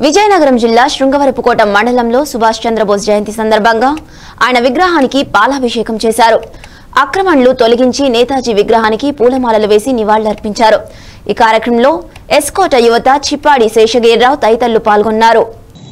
విజయనగరం జిల్లా శృంగవరపుకోట మండలంలో సుభాష్ చంద్రబోస్ జయంతి సందర్భంగా ఆయన విగ్రహానికి పాలాభిషేకం చేశారు అక్రమణలు తొలగించి నేతాజీ విగ్రహానికి పూలమాలలు వేసి నివాళులర్పించారు ఈ కార్యక్రమంలో ఎస్కోట యువత చిప్పాడి శేషగిరిరావు తదితరులు పాల్గొన్నారు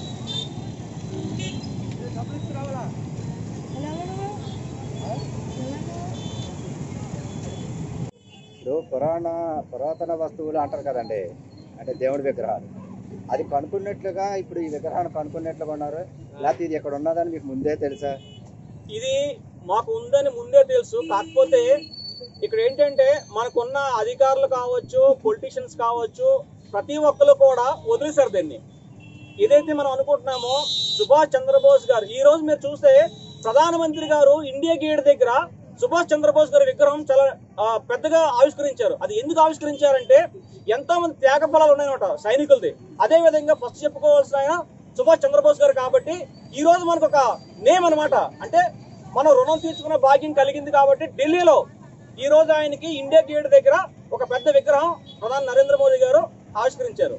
ఇప్పుడు పురాణ పురాతన వస్తువులు అంటారు కదండి అంటే దేవుడి విగ్రహాలు అది కనుక్కున్నట్లుగా ఇప్పుడు ఈ విగ్రహాన్ని కనుక్కున్నట్లుగా ఉన్నారు లేకపోతే ఇది ఇక్కడ ఉన్నదని మీకు ముందే తెలుసా ఇది మాకు ఉందని ముందే తెలుసు కాకపోతే ఇక్కడ ఏంటంటే మనకున్న అధికారులు కావచ్చు పొలిటీషియన్స్ కావచ్చు ప్రతి ఒక్కరు కూడా వదిలేశారు దీన్ని ఏదైతే మనం అనుకుంటున్నామో సుభాష్ చంద్రబోస్ గారు ఈ రోజు మీరు చూస్తే ప్రధానమంత్రి గారు ఇండియా గేట్ దగ్గర సుభాష్ చంద్రబోస్ గారి విగ్రహం చాలా ఆ, పెద్దగా ఆవిష్కరించారు అది ఎందుకు ఆవిష్కరించారంటే ఎంతో మంది త్యాగ ఫలాలు ఉన్నాయన్నమాట సైనికులది అదే విధంగా ఫస్ట్ చెప్పుకోవాల్సిన ఆయన సుభాష్ చంద్రబోస్ గారు కాబట్టి ఈ రోజు మనకు ఒక నేమ్ అన్నమాట అంటే మనం రుణం తీర్చుకున్న భాగ్యం కలిగింది కాబట్టి ఢిల్లీలో ఈ రోజు ఆయనకి ఇండియా గేట్ దగ్గర ఒక పెద్ద విగ్రహం ప్రధాని నరేంద్ర మోదీ గారు ఆవిష్కరించారు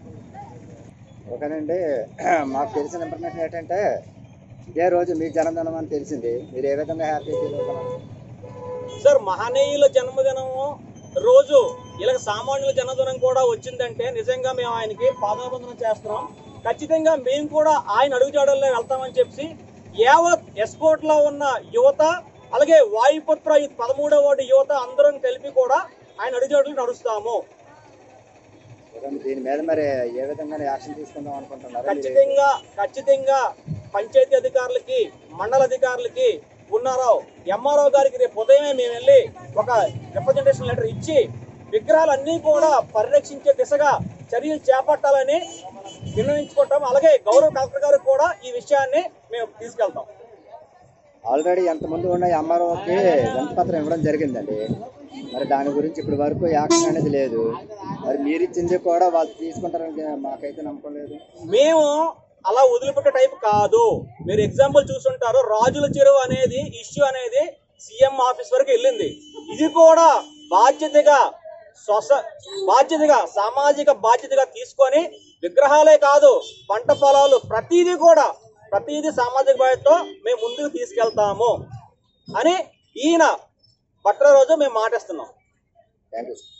ఓకేనండి మాకు తెలిసిన ఇన్ఫర్మేషన్ ఏంటంటే ఇదే రోజు మీ జన్మదినం అని తెలిసింది మీరు ఏ విధంగా హ్యాపీ ఫీల్ అవుతున్నారు సార్ మహనీయుల జన్మదినం రోజు ఇలా సామాన్యుల జన్మదినం కూడా వచ్చిందంటే నిజంగా మేము ఆయనకి పాదాబంధనం చేస్తున్నాం ఖచ్చితంగా మేము కూడా ఆయన అడుగుజాడల్లో వెళ్తామని చెప్పి యావత్ ఎస్కోట్ లో ఉన్న యువత అలాగే వాయుపుత్ర ఈ పదమూడవ వార్డు యువత అందరం కలిపి కూడా ఆయన అడుగుజాడలు నడుస్తాము ఓకేనండి, దీని మీద మరి ఏ విధంగా యాక్షన్ తీసుకుందాం అనుకుంటున్నారు ఖచ్చితంగా ఖచ్చితంగా పంచాయతీ అధికారులకి మండల అధికారులకి ఉన్నారో ఎంఆర్ఓ గారికి రేపు ఉదయమే మేము వెళ్ళి ఒక రిప్రజెంటేషన్ లెటర్ ఇచ్చి విగ్రహాలన్నీ కూడా పరిరక్షించే దిశగా చర్యలు చేపట్టాలని నిర్ణయించుకుంటాం అలాగే గౌరవ కలెక్టర్ గారికి కూడా ఈ విషయాన్ని మేము తీసుకెళ్తాం ఆల్రెడీ ఎంతమంది ఉన్న ఎంఆర్ఓకి వినతిపత్రం ఇవ్వడం జరిగిందండి మరి దాని గురించి ఇప్పటి వరకు యాక్షన్ అనేది లేదు మరి మీరు ఇచ్చింది కూడా వాళ్ళు తీసుకుంటారని మాకైతే నమ్మకం లేదు మేము అలా వదిలిపెట్టే టైప్ కాదు మీరు ఎగ్జాంపుల్ చూసుంటారు రాజుల చెరువు అనేది ఇష్యూ అనేది సీఎం ఆఫీస్ వరకు వెళ్ళింది ఇది కూడా బాధ్యతగా సొస బాధ్యతగా సామాజిక బాధ్యతగా తీసుకొని విగ్రహాలే కాదు పంట పొలాలు ప్రతిదీ కూడా ప్రతిదీ సామాజిక బాధ్యతతో మేము ముందుకు తీసుకెళ్తాము అని ఈయన బట్టల రోజు మేము మాటిస్తున్నాం థ్యాంక్ యూ